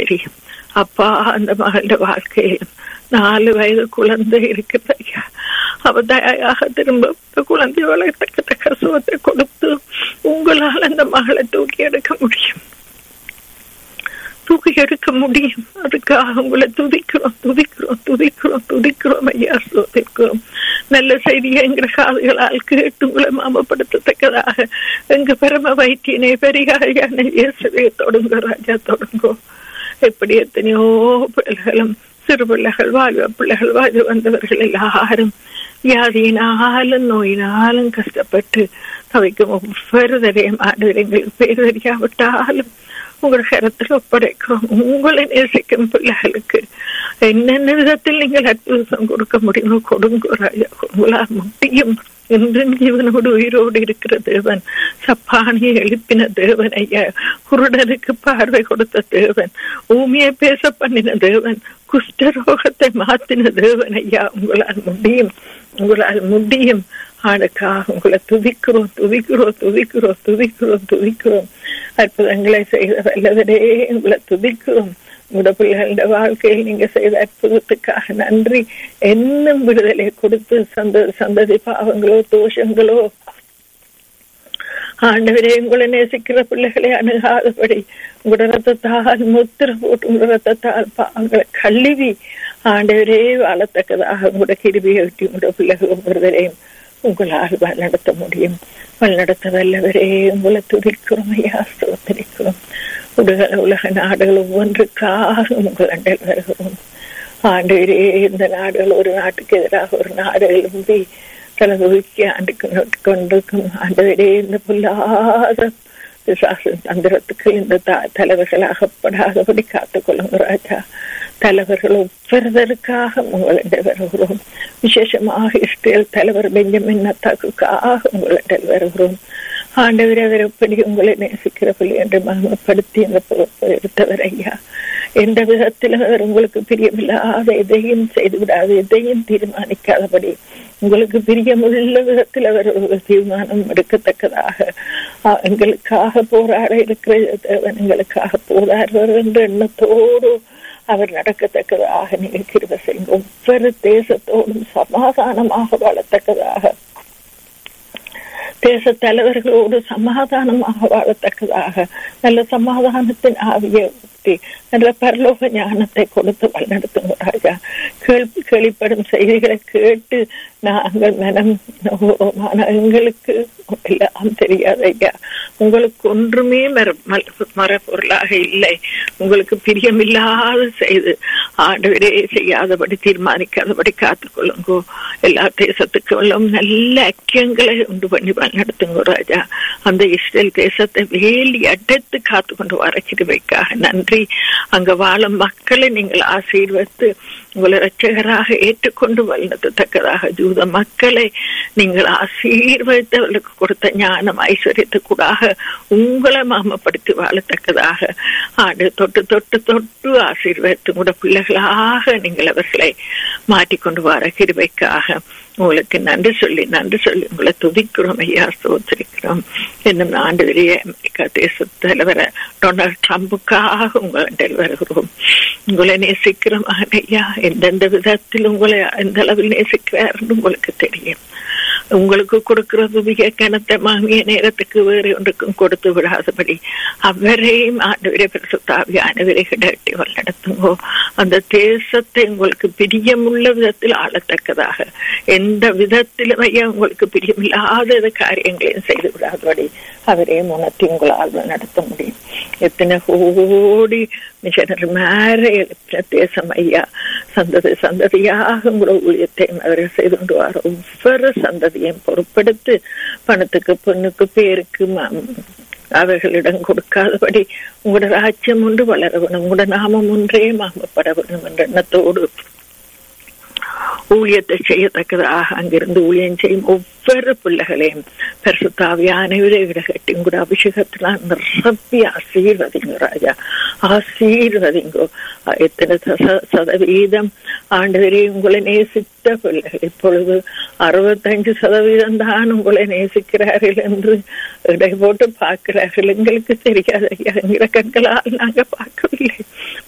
தெரியும் அப்பா அந்த மகள வாழ்க்கையிலும் நாலு வயது குழந்தை இருக்கிறது ஐயா அவ தயாக திரும்ப இந்த குழந்தை வளர்த்தக்க சுகத்தை கொடுத்து உங்களால் அந்த மகளை தூக்கி எடுக்க முடியும் தூக்கி எடுக்க முடியும் அதுக்காக உங்களை துதிக்கிறோம் துதிக்கிறோம் துதிக்கிறோம் துதிக்கிறோம் ஐயா சோதிக்கிறோம் நல்ல செய்தியை எங்க காதுகளால் கேட்டு உங்களை மாமப்படுத்தத்தக்கதாக எங்க பரம வைத்தியனை பெரியாரியான இயேசுவே தொடங்க ராஜா தொடங்கோ எப்படி எத்தனையோ பிள்ளைகளும் சிறு பிள்ளைகள் வாழ்வ பிள்ளைகள் வாழ்வு வந்தவர்கள் எல்லாரும் வியாதியினாலும் நோயினாலும் கஷ்டப்பட்டு தவிக்கும் ஒவ்வொரு தடையும் ஆண்டு எங்களுக்கு பேர் தெரியாவிட்டாலும் உங்கள் கரத்தில் ஒப்படைக்கிறோம் உங்களை நேசிக்கும் பிள்ளைகளுக்கு என்னென்ன விதத்தில் நீங்கள் அற்புதம் கொடுக்க முடியுமோ கொடுங்க ராஜா உங்களால் முடியும் என்றும் ஜீவனோடு உயிரோடு இருக்கிற தேவன் சப்பானியை எழுப்பின தேவன் ஐயா குருடனுக்கு பார்வை கொடுத்த தேவன் ஊமியை பேச பண்ணின தேவன் குஷ்டரோகத்தை மாத்தின தேவன் ஐயா உங்களால் முடியும் உங்களால் முடியும் ஆளுக்காக உங்களை துதிக்கிறோம் துதிக்கிறோம் துதிக்கிறோம் துதிக்கிறோம் துதிக்கிறோம் அற்புதங்களை செய்த வல்லவரே உங்களை துதிக்கிறோம் உங்களோட பிள்ளைகளோட வாழ்க்கையில் நீங்க செய்த அற்புதத்துக்காக நன்றி என்னும் விடுதலை கொடுத்து சந்த சந்ததி பாவங்களோ தோஷங்களோ ஆண்டவரே உங்களை நேசிக்கிற பிள்ளைகளை அணுகாதபடி உங்களோட ரத்தத்தால் முத்திர போட்டு உங்களோட ரத்தத்தால் பாவங்களை கழுவி ஆண்டவரே வாழத்தக்கதாக உங்களோட கிருபியை விட்டு உங்களோட பிள்ளைகள் ஒவ்வொருவரையும் உங்களால் வழிநடத்த முடியும் வழிநடத்த வல்லவரே உங்களை துதிக்கிறோம் ஐயா சோதரிக்கிறோம் உலக உலக நாடுகள் ஒவ்வொன்றுக்காக உங்கள் அண்டல் வருகிறோம் ஆண்டவரே இந்த நாடுகள் ஒரு நாட்டுக்கு எதிராக ஒரு நாடு எழும்பி தலைமுறைக்கு ஆண்டுக்கு கொண்டிருக்கும் ஆண்டவரே இந்த புல்லாத தந்திரத்துக்கு இந்த தலைவர்கள் அகப்படாதபடி காத்துக் கொள்ளுங்க ராஜா தலைவர்கள் ஒவ்வொருவருக்காக உங்களிடம் வருகிறோம் விசேஷமாக இஸ்ரேல் தலைவர் பெஞ்சமின் நத்தாக்குக்காக உங்களிடம் வருகிறோம் ஆண்டவர் அவர் எப்படி உங்களை நேசிக்கிறவர்கள் என்று மகமப்படுத்தி அந்த பொறுப்பை எடுத்தவர் ஐயா எந்த விதத்திலும் அவர் உங்களுக்கு பிரியமில்லாத எதையும் செய்து விடாது எதையும் தீர்மானிக்காதபடி உங்களுக்கு பிரியமுள்ள விதத்தில் அவர் ஒரு தீர்மானம் எடுக்கத்தக்கதாக எங்களுக்காக போராட இருக்கிற தேவன் எங்களுக்காக போராடுவார் என்ற எண்ணத்தோடு அவர் நடக்கத்தக்கதாக நீங்க கிருப செய்யுங்க ஒவ்வொரு தேசத்தோடும் சமாதானமாக வாழத்தக்கதாக தேச தலைவர்களோடு சமாதானமாக வாழத்தக்கதாக நல்ல சமாதானத்தின் ஆவியை ஊற்றி நல்ல பரலோக ஞானத்தை கொடுத்து வழிநடத்துங்க ராஜா கேள்வி கேள்விப்படும் செய்திகளை கேட்டு நாங்கள் மனம் எங்களுக்கு எல்லாம் தெரியாது ஐயா உங்களுக்கு ஒன்றுமே மர மரப்பொருளாக இல்லை உங்களுக்கு பிரியமில்லாத செய்து ஆண்டவரே செய்யாதபடி தீர்மானிக்காதபடி காத்துக்கொள்ளுங்கோ எல்லா தேசத்துக்கும் நல்ல ஐக்கியங்களை உண்டு பண்ணி நடத்துங்க ராஜா அந்த இஸ்ரேல் தேசத்தை வேலி அடைத்து காத்து கொண்டு வர கிருவைக்காக நன்றி அங்க வாழும் மக்களை நீங்கள் ஆசீர்வத்து உங்களை ரட்சகராக ஏற்றுக்கொண்டு வழிநடத்தத்தக்கதாக ஜூத மக்களை நீங்கள் ஆசீர்வதித்து அவர்களுக்கு கொடுத்த ஞானம் ஐஸ்வர்யத்துக்கூடாக உங்களை மாமப்படுத்தி வாழத்தக்கதாக ஆண்டு தொட்டு தொட்டு தொட்டு ஆசீர்வதித்து கூட பிள்ளைகளாக நீங்கள் அவர்களை மாற்றிக்கொண்டு வர கிருவைக்காக உங்களுக்கு நன்றி சொல்லி நன்றி சொல்லி உங்களை துதிக்கிறோம் ஐயா சோதரிக்கிறோம் இன்னும் ஆண்டு வெளியே அமெரிக்கா தேச தலைவர டொனால்ட் ட்ரம்புக்காக உங்களிடம் வருகிறோம் உங்களை நேசிக்கிறோம் ஐயா எந்தெந்த விதத்தில் உங்களை எந்த அளவில் நேசிக்கிறாருன்னு உங்களுக்கு தெரியும் உங்களுக்கு கொடுக்கிறது மிக கனத்த மாமிய நேரத்துக்கு வேறு ஒன்றுக்கும் கொடுத்து விடாதபடி அவரையும் ஆண்டவரை பிரசுத்தாவியானவரை கிடட்டி வழிநடத்துங்கோ அந்த தேசத்தை உங்களுக்கு பிரியமுள்ள விதத்தில் ஆளத்தக்கதாக எந்த விதத்திலும் ஐயா உங்களுக்கு பிரியமில்லாத காரியங்களையும் செய்து விடாதபடி அவரையும் உணர்த்தி உங்களால் நடத்த முடியும் எத்தனை கோடி மிஷனர் மேல எழுப்பின தேசம் ஐயா சந்ததி சந்ததியாக உங்களோட ஊழியத்தையும் அவர்கள் செய்து கொண்டு வர ஒவ்வொரு சந்ததியையும் பொறுப்படுத்து பணத்துக்கு பொண்ணுக்கு பேருக்கு அவர்களிடம் கொடுக்காதபடி உங்களோட ராஜ்யம் ஒன்று வளர வேணும் உங்களோட நாமம் ஒன்றே மாமப்பட வேணும் என்ற எண்ணத்தோடு ஊழியத்தை செய்யத்தக்கதாக அங்கிருந்து ஊழியம் செய்யும் ஒவ்வொரு பிள்ளைகளையும் பரிசுத்தாவியானவரை விட கட்டி கூட அபிஷேகத்தினால் நிரப்பி ஆசீர்வதிங்க ராஜா ஆசீர்வதிங்கோ எத்தனை சதவீதம் ஆண்டவரே உங்களை நேசித்த பிள்ளைகள் இப்பொழுது அறுபத்தஞ்சு சதவீதம் தான் உங்களை நேசிக்கிறார்கள் என்று இடை போட்டு பார்க்கிறார்கள் எங்களுக்கு தெரியாது ஐயா எங்கிற கண்களால் நாங்க பார்க்கவில்லை